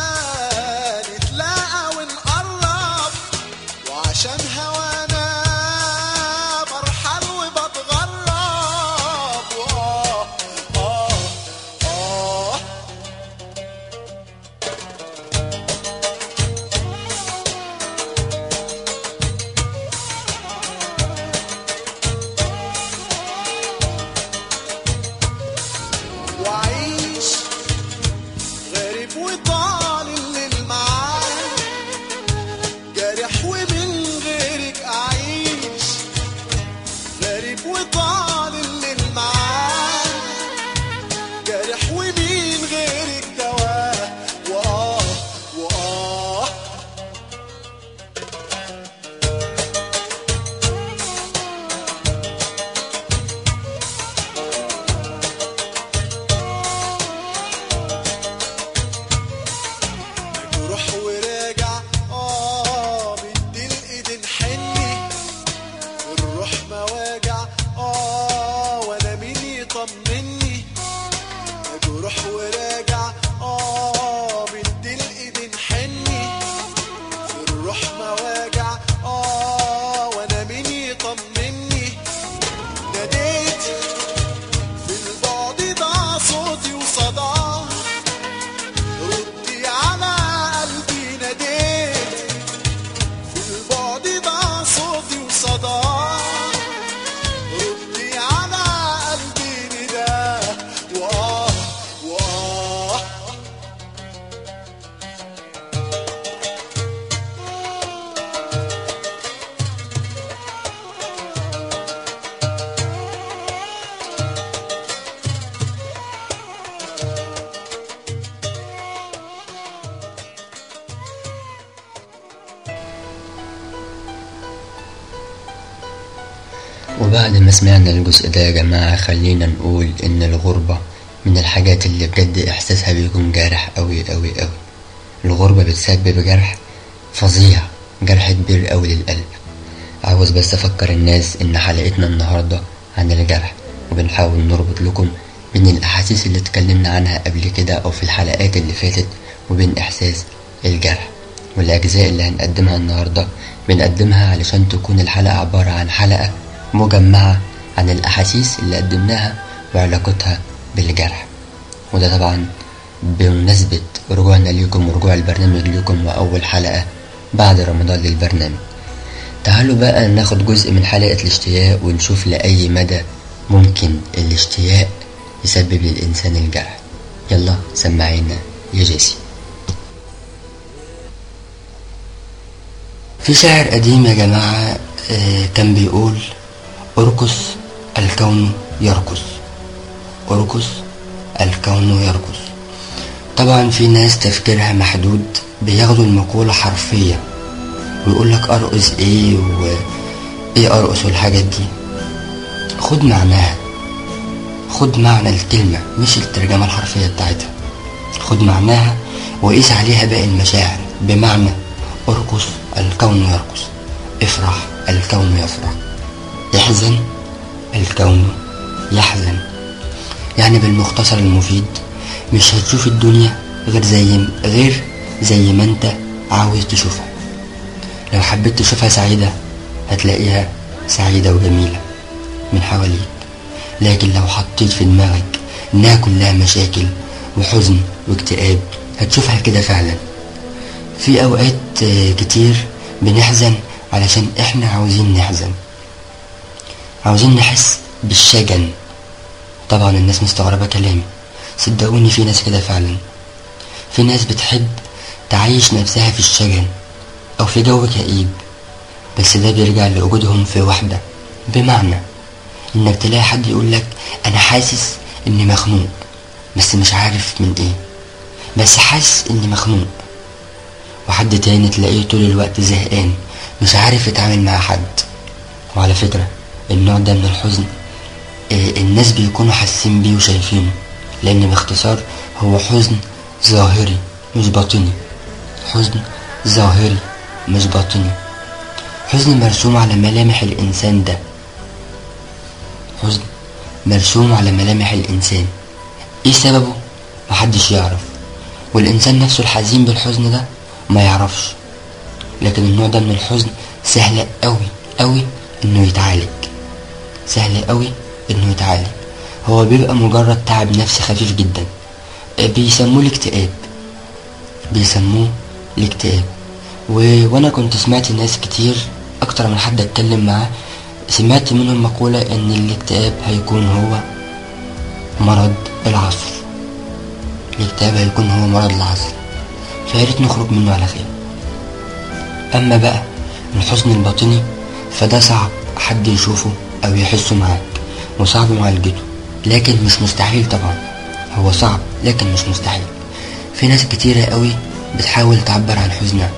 نتلاقى ونقرب وعشان هوانا برحل وبتغرب وآه آه آه وعيش غريب وطال الليل معاه جارح ومن غيرك أعيش غريب وطال الليل معاه جارح ومين غيرك دواه وآه وآه روح وراجع اه مدي الايد نحني الروح مواجع اه وانا مين يطمني روح وراجع اه مدي الايد نحني الروح مواجع اه وانا مين يطمني ناديت في البعد ضاع صوتي وصداه ردي على قلبي ناديت في البعد ضاع صوتي وصدى ردي على قلبي نداه وآه وآه وبعد ما سمعنا الجزء ده يا جماعة خلينا نقول إن الغربة من الحاجات اللي بجد إحساسها بيكون جارح أوي أوي أوي الغربة بتسبب جرح فظيع جرح كبير أوي للقلب عاوز بس أفكر الناس إن حلقتنا النهاردة عن الجرح وبنحاول نربط لكم بين الأحاسيس اللي اتكلمنا عنها قبل كده أو في الحلقات اللي فاتت وبين إحساس الجرح والأجزاء اللي هنقدمها النهاردة بنقدمها علشان تكون الحلقة عبارة عن حلقة مجمعة عن الأحاسيس اللي قدمناها وعلاقتها بالجرح وده طبعا بمناسبة رجوعنا ليكم ورجوع البرنامج ليكم وأول حلقة بعد رمضان للبرنامج تعالوا بقى ناخد جزء من حلقة الاشتياق ونشوف لأي مدى ممكن الاشتياق يسبب للإنسان الجرح يلا سمعينا يا جيسي في شاعر قديم يا جماعة آه، كان بيقول ارقص الكون يرقص ارقص الكون يرقص طبعا في ناس تفكيرها محدود بياخدوا المقولة حرفية ويقول لك ارقص ايه وايه ارقص والحاجات دي خد معناها خد معنى الكلمة مش الترجمة الحرفية بتاعتها خد معناها وقيس عليها باقي المشاعر بمعنى ارقص الكون يرقص افرح الكون يفرح احزن الكون يحزن يعني بالمختصر المفيد مش هتشوف الدنيا غير زي غير زي ما انت عاوز تشوفها لو حبيت تشوفها سعيدة هتلاقيها سعيدة وجميلة من حواليك لكن لو حطيت في دماغك انها كلها مشاكل وحزن واكتئاب هتشوفها كده فعلا في اوقات آه، كتير بنحزن علشان احنا عاوزين نحزن عاوزين نحس بالشجن طبعا الناس مستغربة كلامي صدقوني في ناس كده فعلا في ناس بتحب تعيش نفسها في الشجن او في جو كئيب بس ده بيرجع لوجودهم في وحدة بمعنى انك تلاقي حد يقولك انا حاسس اني مخنوق بس مش عارف من ايه بس حاسس اني مخنوق وحد تاني تلاقيه طول الوقت زهقان مش عارف يتعامل مع حد وعلى فكرة النوع ده من الحزن آه، الناس بيكونوا حاسين بيه وشايفينه لأن باختصار هو حزن ظاهري مش باطني حزن ظاهري مش باطني حزن مرسوم على ملامح الإنسان ده حزن مرسوم على ملامح الإنسان إيه سببه؟ محدش يعرف والإنسان نفسه الحزين بالحزن ده ما يعرفش لكن النوع ده من الحزن سهل قوي قوي إنه يتعالج سهل قوي إنه يتعالج هو بيبقى مجرد تعب نفسي خفيف جدا آه، بيسموه الاكتئاب بيسموه الاكتئاب و... وانا كنت سمعت ناس كتير اكتر من حد اتكلم معاه سمعت منهم مقولة ان الاكتئاب هيكون هو مرض العصر الاكتئاب هيكون هو مرض العصر فياريت نخرج منه على خير اما بقى الحزن الباطني فده صعب حد يشوفه او يحسه معاك وصعب معالجته لكن مش مستحيل طبعا هو صعب لكن مش مستحيل في ناس كتيرة قوي بتحاول تعبر عن حزنها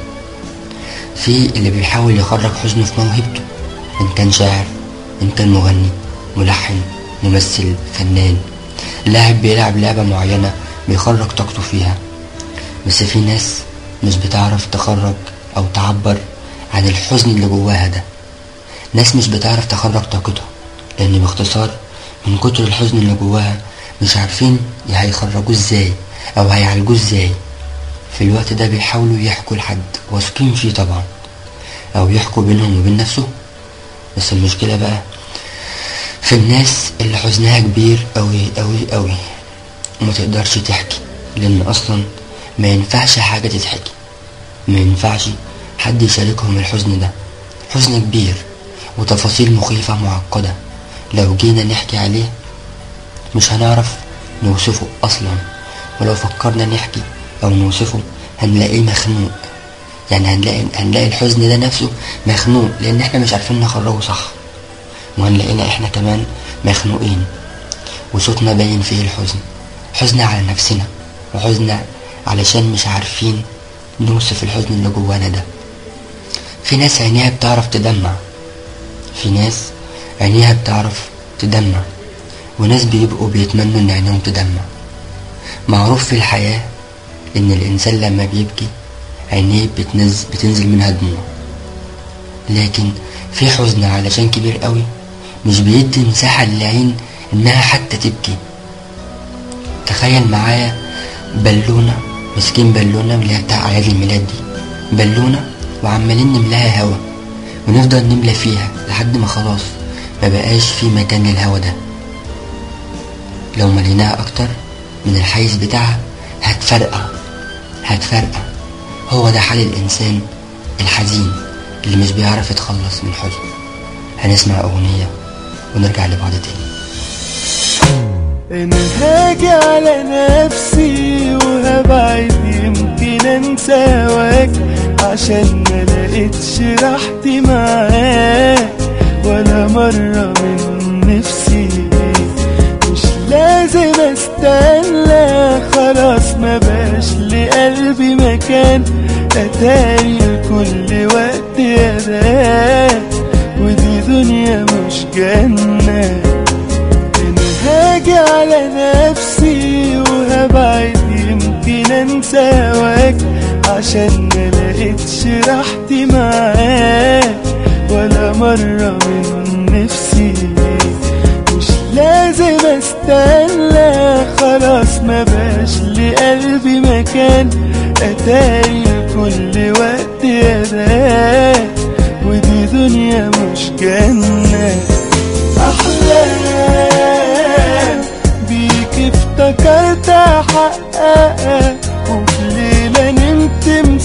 في اللي بيحاول يخرج حزنه في موهبته إن كان شاعر إن كان مغني ملحن ممثل فنان لاعب بيلعب لعبة معينة بيخرج طاقته فيها بس في ناس مش بتعرف تخرج أو تعبر عن الحزن اللي جواها ده ناس مش بتعرف تخرج طاقتها لأن باختصار من كتر الحزن اللي جواها مش عارفين يا هيخرجوه ازاي أو هيعالجوه ازاي في الوقت ده بيحاولوا يحكوا لحد واثقين فيه طبعا أو يحكوا بينهم وبين نفسه بس المشكلة بقى في الناس اللي حزنها كبير أوي أوي أوي وما تقدرش تحكي لأن أصلا ما ينفعش حاجة تتحكي ما ينفعش حد يشاركهم الحزن ده حزن كبير وتفاصيل مخيفة معقدة لو جينا نحكي عليه مش هنعرف نوصفه أصلا ولو فكرنا نحكي أو نوصفه هنلاقيه مخنوق يعني هنلاقي هنلاقي الحزن ده نفسه مخنوق لأن احنا مش عارفين نخرجه صح وهنلاقينا احنا كمان مخنوقين وصوتنا باين فيه الحزن حزن على نفسنا وحزن علشان مش عارفين نوصف الحزن اللي جوانا ده في ناس عينيها بتعرف تدمع في ناس عينيها بتعرف تدمع وناس بيبقوا بيتمنوا ان عينيهم تدمع معروف في الحياة ان الانسان لما بيبكي عينيه بتنزل, بتنزل منها دموع لكن في حزن علشان كبير قوي مش بيدي مساحة للعين انها حتى تبكي تخيل معايا بالونة مسكين بالونة اللي هي بتاع اعياد الميلاد دي بالونة وعمالين نملاها هوا ونفضل نملى فيها لحد ما خلاص ما بقاش في مكان للهوا ده لو مليناها اكتر من الحيز بتاعها هتفرقع هتفرقع هو ده حال الانسان الحزين اللي مش بيعرف يتخلص من حزن هنسمع اغنية ونرجع لبعض تاني انا هاجي على نفسي وهبعد يمكن انسى هواك عشان ما لقيتش راحتي معاك ولا مرة من نفسي مش لازم استنى خلاص ما بقاش لقلبي مكان اتاري لكل وقت يا ده ودي دنيا مش جنة انا هاجي على نفسي وهبعد يمكن انسى هواك عشان ما لقيتش راحتي معاك ولا مرة من نفسي مش لازم استنى خلاص ما بقاش لقلبي مكان اتاري لكل وقت يا ده ودي دنيا مش جنة أحلام بيك افتكرت أحققها وفي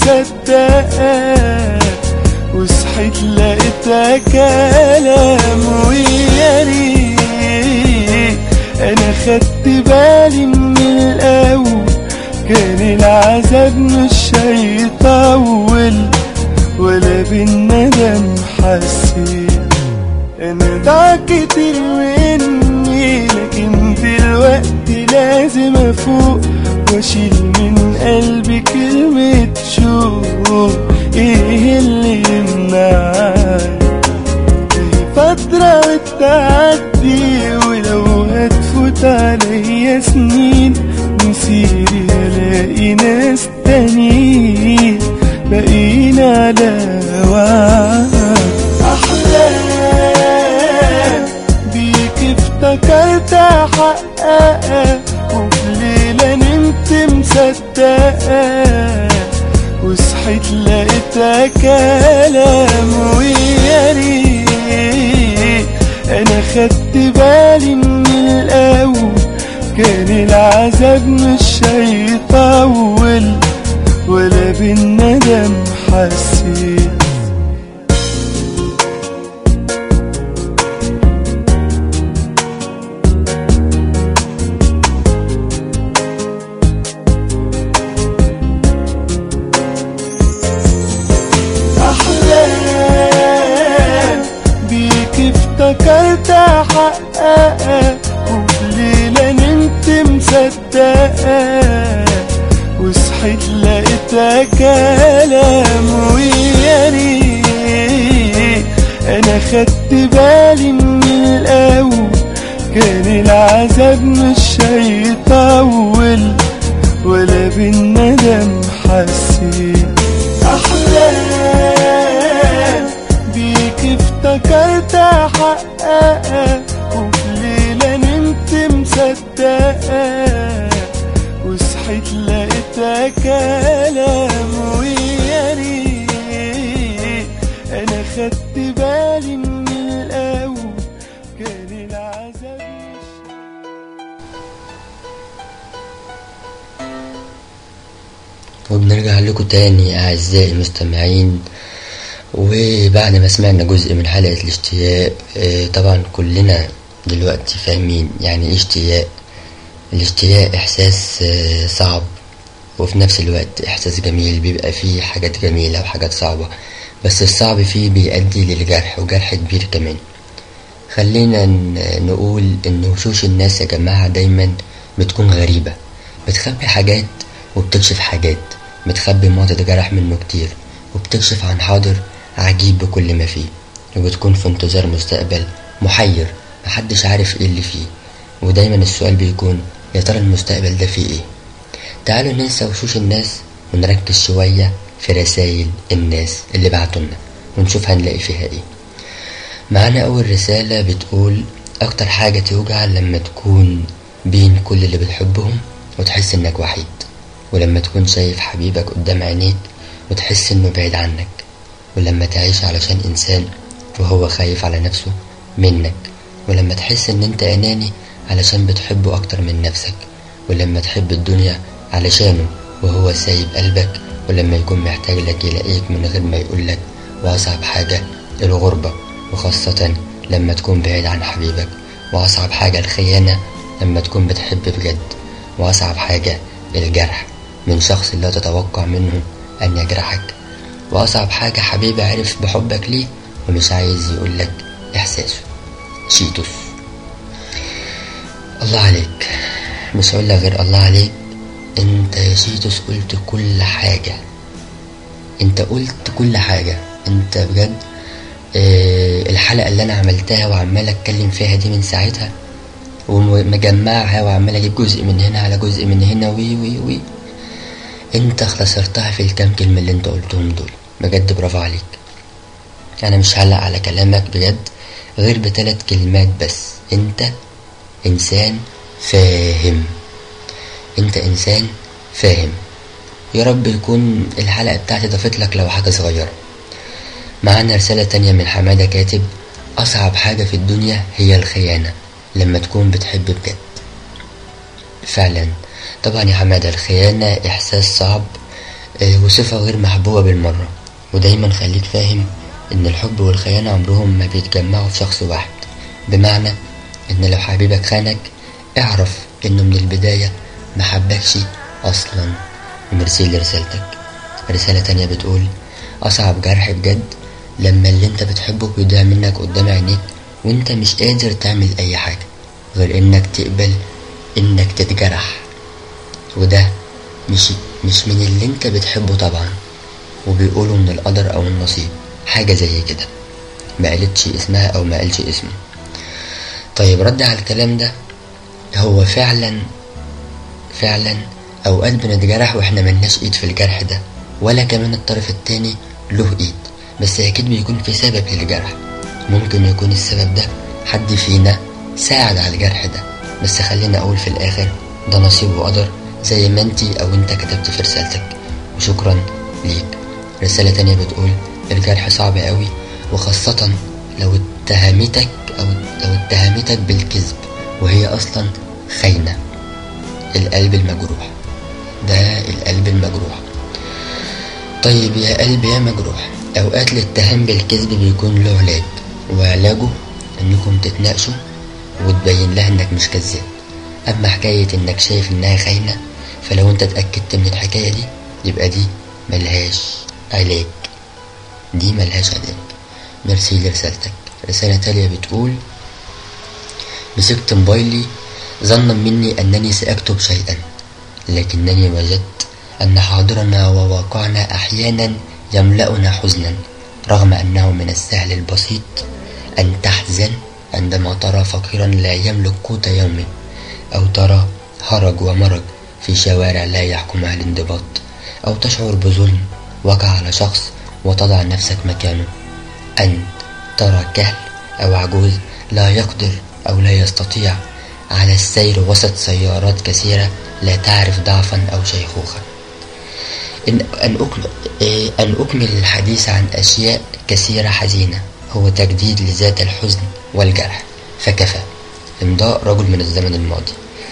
مصدقة وصحيت لقيتها كلام ويا ريت انا خدت بالي من الاول كان العذاب مش هيطول ولا بالندم حسيت انا ضاع كتير مني لكن دلوقتي لازم افوق واشيل من قلبي كلمة شوق ايه اللي يمنعني هي فترة وتعدي ولو هتفوت عليا سنين مسيري هلاقي ناس تانيين باقيين على وعد أحلام بيك افتكرت أحققها وفي ليلة نمت مصدقة وصحيت لقيتها كلام ويا ريت أنا خدت بالي من الأول كان العذاب مش هيطول ولا بالندم حسيت أحلام بيك افتكرت أحققها وفي ليلة نمت مصدقة وصحيت لقيتها كلام ويا ريت أنا خدت بالي من الأول كان العذاب مش هيطول ولا بالندم حسيت أحلام بيك افتكرت أحققها وفي ليلة نمت مصدقة وصحيت لقيتها كلام ويا ريت أنا خدت بالي من الأول كان العذاب مش وبنرجع لكم تاني أعزائي المستمعين وبعد ما سمعنا جزء من حلقة الاشتياق آه، طبعا كلنا دلوقتي فاهمين يعني ايه اشتياق الاشتياق إحساس آه، صعب وفي نفس الوقت إحساس جميل بيبقى فيه حاجات جميلة وحاجات صعبة بس الصعب فيه بيؤدي للجرح وجرح كبير كمان خلينا ن- نقول إن وشوش الناس يا جماعة دايما بتكون غريبة بتخبي حاجات وبتكشف حاجات بتخبي ما تتجرح منه كتير وبتكشف عن حاضر عجيب بكل ما فيه وبتكون في انتظار مستقبل محير محدش عارف ايه اللي فيه ودايما السؤال بيكون يا ترى المستقبل ده فيه ايه تعالوا ننسى وشوش الناس ونركز شوية في رسائل الناس اللي بعتولنا ونشوف هنلاقي فيها ايه معانا أول رسالة بتقول أكتر حاجة توجع لما تكون بين كل اللي بتحبهم وتحس إنك وحيد ولما تكون شايف حبيبك قدام عينيك وتحس إنه بعيد عنك ولما تعيش علشان إنسان وهو خايف على نفسه منك ولما تحس إن أنت أناني علشان بتحبه أكتر من نفسك ولما تحب الدنيا علشانه وهو سايب قلبك ولما يكون محتاج لك يلاقيك من غير ما يقولك وأصعب حاجة الغربة وخاصة لما تكون بعيد عن حبيبك وأصعب حاجة الخيانة لما تكون بتحب بجد وأصعب حاجة الجرح من شخص لا تتوقع منه أن يجرحك وأصعب حاجة حبيب عرف بحبك ليه ومش عايز يقولك إحساسه شيتوس الله عليك مش هقولك غير الله عليك انت يا شيتوس قلت كل حاجة انت قلت كل حاجة انت بجد اه الحلقة اللي انا عملتها وعمال اتكلم فيها دي من ساعتها ومجمعها وعمال اجيب جزء من هنا على جزء من هنا وي وي وي انت اختصرتها في الكام كلمة اللي انت قلتهم دول بجد برافو عليك انا مش هعلق على كلامك بجد غير بثلاث كلمات بس انت انسان فاهم انت انسان فاهم يا رب يكون الحلقة بتاعتي ضافت لك لو حاجة صغيرة معانا رسالة تانية من حمادة كاتب أصعب حاجة في الدنيا هي الخيانة لما تكون بتحب بجد فعلا طبعا يا حمادة الخيانة إحساس صعب آه، وصفة غير محبوبة بالمرة ودايما خليك فاهم إن الحب والخيانة عمرهم ما بيتجمعوا في شخص واحد بمعنى إن لو حبيبك خانك اعرف إنه من البداية ما حبكش أصلا وميرسي لرسالتك رسالة تانية بتقول أصعب جرح بجد لما اللي انت بتحبه بيضيع منك قدام عينيك وانت مش قادر تعمل أي حاجة غير إنك تقبل إنك تتجرح وده مش مش من اللي انت بتحبه طبعا وبيقولوا من القدر او النصيب حاجة زي كده ما قالتش اسمها او ما قالش اسمه طيب رد على الكلام ده هو فعلا فعلا اوقات بنتجرح واحنا ملناش ايد في الجرح ده ولا كمان الطرف التاني له ايد بس اكيد بيكون في سبب للجرح ممكن يكون السبب ده حد فينا ساعد على الجرح ده بس خلينا اقول في الاخر ده نصيب وقدر زي ما انتي او انت كتبت في رسالتك وشكرا ليك رسالة تانية بتقول الجرح صعب قوي وخاصة لو اتهمتك او لو اتهمتك بالكذب وهي اصلا خاينة القلب المجروح ده القلب المجروح طيب يا قلب يا مجروح اوقات الاتهام بالكذب بيكون له علاج وعلاجه انكم تتناقشوا وتبين لها انك مش كذاب اما حكاية انك شايف انها خاينة فلو انت اتأكدت من الحكاية دي يبقى دي ملهاش علاج دي ملهاش علاج ميرسي لرسالتك رسالة تالية بتقول مسكت موبايلي ظنا مني أنني سأكتب شيئا لكنني وجدت أن حاضرنا وواقعنا أحيانا يملأنا حزنا رغم أنه من السهل البسيط أن تحزن عندما ترى فقيرا لا يملك قوت يومه أو ترى هرج ومرج في شوارع لا يحكمها الانضباط أو تشعر بظلم وقع على شخص وتضع نفسك مكانه أن ترى كهل أو عجوز لا يقدر أو لا يستطيع على السير وسط سيارات كثيرة لا تعرف ضعفا أو شيخوخة إن أن أكمل, إيه، أن أكمل الحديث عن أشياء كثيرة حزينة هو تجديد لذات الحزن والجرح فكفى إمضاء رجل من الزمن الماضي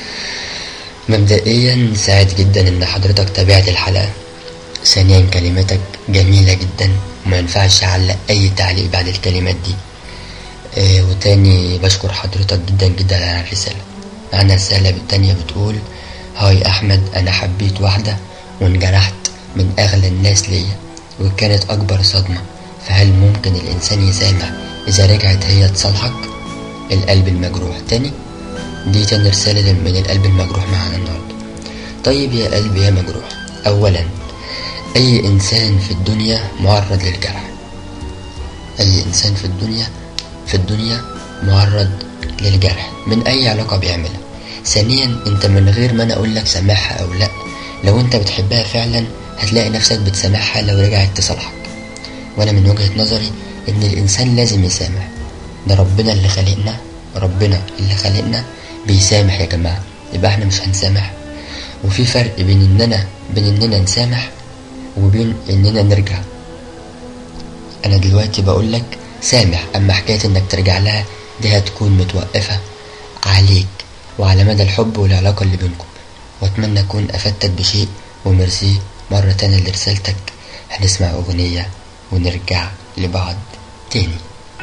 مبدئيا سعيد جدا ان حضرتك تابعت الحلقة ثانيا كلماتك جميلة جدا وما ينفعش اعلق اي تعليق بعد الكلمات دي آه وتاني بشكر حضرتك جدا جدا على الرسالة معنا رسالة التانية بتقول هاي احمد انا حبيت واحدة وانجرحت من اغلى الناس ليا وكانت اكبر صدمة فهل ممكن الانسان يسامح اذا رجعت هي تصالحك القلب المجروح تاني دي تاني رسالة من القلب المجروح معانا النهاردة طيب يا قلب يا مجروح أولا أي إنسان في الدنيا معرض للجرح أي إنسان في الدنيا في الدنيا معرض للجرح من أي علاقة بيعملها ثانيا أنت من غير ما أنا أقول لك سامحها أو لأ لو أنت بتحبها فعلا هتلاقي نفسك بتسامحها لو رجعت تصالحك وأنا من وجهة نظري إن الإنسان لازم يسامح ده ربنا اللي خلقنا ربنا اللي خلقنا بيسامح يا جماعة يبقى احنا مش هنسامح وفي فرق بين اننا بين اننا نسامح وبين اننا نرجع انا دلوقتي بقول لك سامح اما حكاية انك ترجع لها دي هتكون متوقفة عليك وعلى مدى الحب والعلاقة اللي بينكم واتمنى اكون افدتك بشيء وميرسي مرة تانية لرسالتك هنسمع اغنية ونرجع لبعض تاني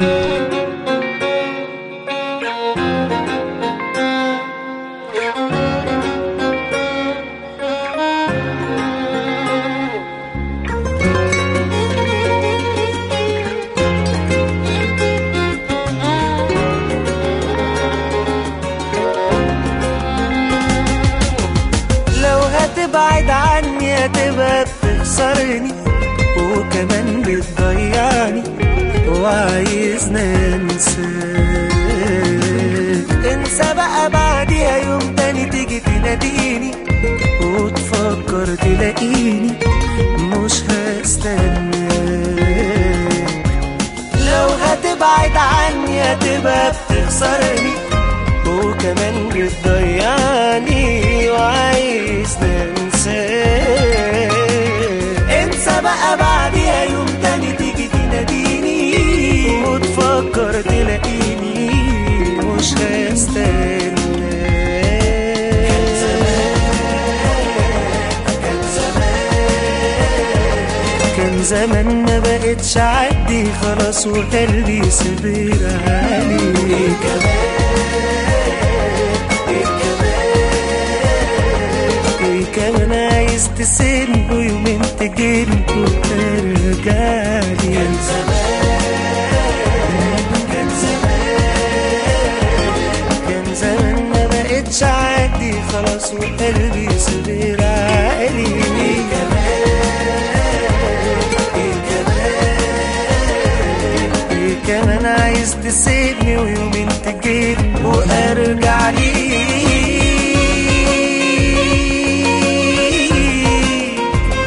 لو هتبعد عني هتبقى بتخسرني وكمان بتضيعني وعايزنا انساك انسى بقى بعديها يوم تاني تيجي تناديني وتفكر تلاقيني مش هستناك لو هتبعد عني هتبقى بتخسرني وكمان بتضيعني وعايز ننساك انسى بقى بعديها يوم تاني تيجي تناديني وتفكر تلاقيني مش هستناك كان زمان كان زمان كان زمان ما بقتش عدي خلاص وقلبي صبر عليه ايه كمان عايز تسيبني ويومين تجيبني وترجع لي كان كان زمان ما بقتش عادي خلاص وقلبي صغير عالي إيه كمان عايز تسيبني ويومين تجيبني وارجع ليك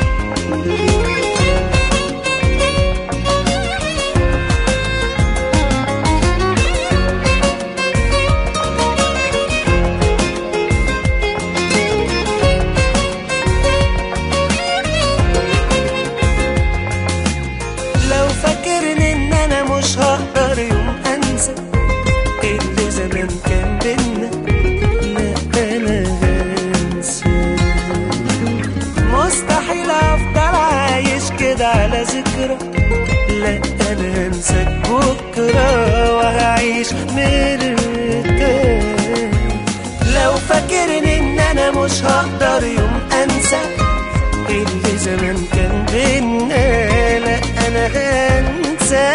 لو فاكرني ان انا مش هقدر يوم انسى اللي زمان كان بينا لا انا هنسى مستحيل افضل عايش كده على ذكرى لا انا هنساك بكره وهعيش مرتاح لو فاكرني ان انا مش هقدر يوم انسى اللي زمان كان بينا لا انا هنسى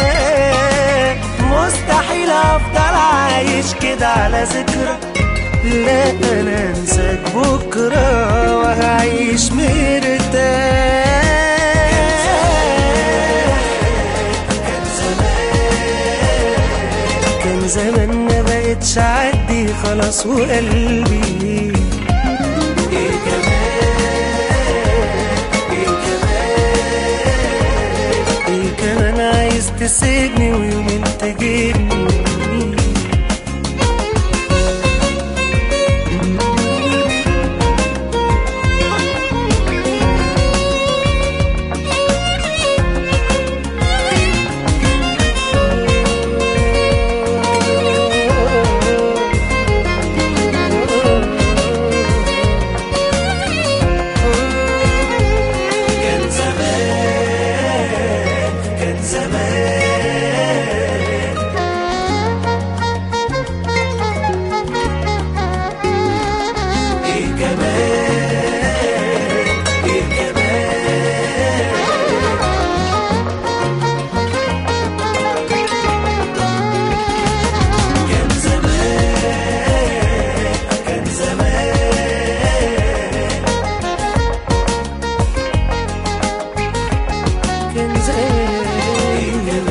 مستحيل افضل عايش كده على ذكرى لا انا انساك بكره وهعيش مرتاح كان زمان ما بقتش عدي خلاص وقلبي إيه إيه كمان عايز تسيبني ويومين تجيبني كان زمان كان زمان ايه كمان ايه كمان كان زمان كان زمان كان زمان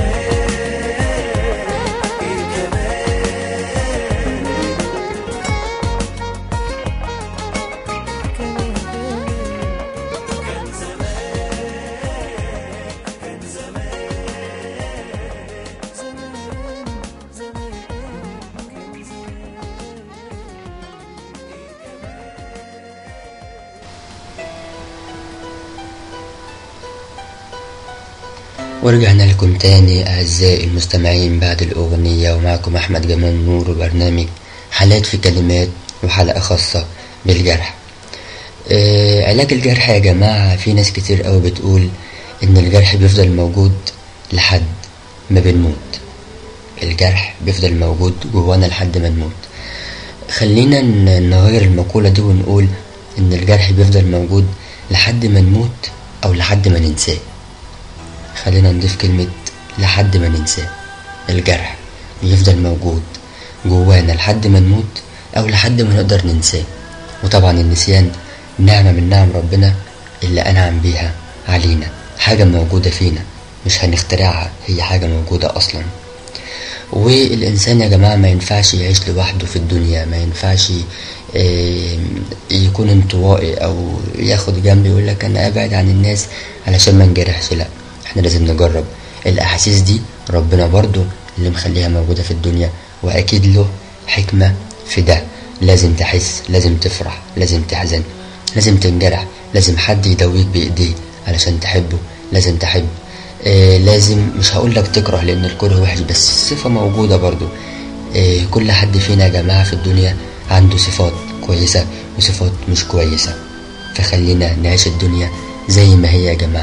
ورجعنا لكم تاني أعزائي المستمعين بعد الأغنية ومعكم أحمد جمال نور وبرنامج حالات في كلمات وحلقة خاصة بالجرح آه علاج الجرح يا جماعة في ناس كتير قوي بتقول إن الجرح بيفضل موجود لحد ما بنموت الجرح بيفضل موجود جوانا لحد ما نموت خلينا ن- نغير المقولة دي ونقول إن الجرح بيفضل موجود لحد ما نموت أو لحد ما ننساه خلينا نضيف كلمة لحد ما ننساه الجرح بيفضل موجود جوانا لحد ما نموت أو لحد ما نقدر ننساه وطبعا النسيان نعمة من نعم ربنا اللي أنعم بيها علينا حاجة موجودة فينا مش هنخترعها هي حاجة موجودة أصلا والإنسان يا جماعة ما ينفعش يعيش لوحده في الدنيا ما ينفعش آه، يكون انطوائي أو ياخد جنب يقول لك أنا أبعد عن الناس علشان ما نجرحش لا احنا لازم نجرب الأحاسيس دي ربنا برضو اللي مخليها موجودة في الدنيا وأكيد له حكمة في ده لازم تحس لازم تفرح لازم تحزن لازم تنجرح لازم حد يدويك بإيديه علشان تحبه لازم تحب آه لازم مش هقول لك تكره لأن الكره وحش بس الصفة موجودة برضو آه كل حد فينا يا جماعة في الدنيا عنده صفات كويسة وصفات مش كويسة فخلينا نعيش الدنيا زي ما هي يا جماعة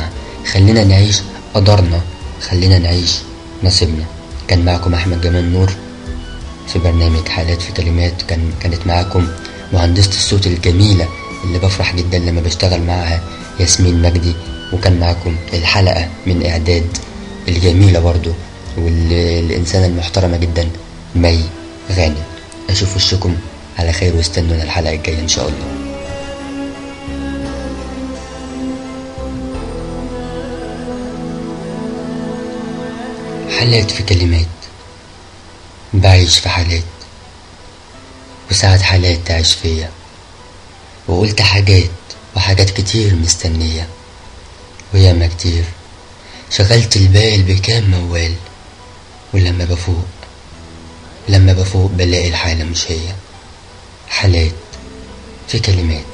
خلينا نعيش قدرنا خلينا نعيش نصيبنا كان معكم أحمد جمال نور في برنامج حالات في كلمات كان كانت معاكم مهندسة الصوت الجميلة اللي بفرح جدا لما بشتغل معاها ياسمين مجدي وكان معاكم الحلقة من إعداد الجميلة برضو والإنسانة المحترمة جدا مي غانم أشوف وشكم على خير واستنونا الحلقة الجاية إن شاء الله حالات في كلمات بعيش في حالات وساعات حالات تعيش فيا وقلت حاجات وحاجات كتير مستنية وياما كتير شغلت البال بكام موال ولما بفوق لما بفوق بلاقي الحالة مش هي حالات في كلمات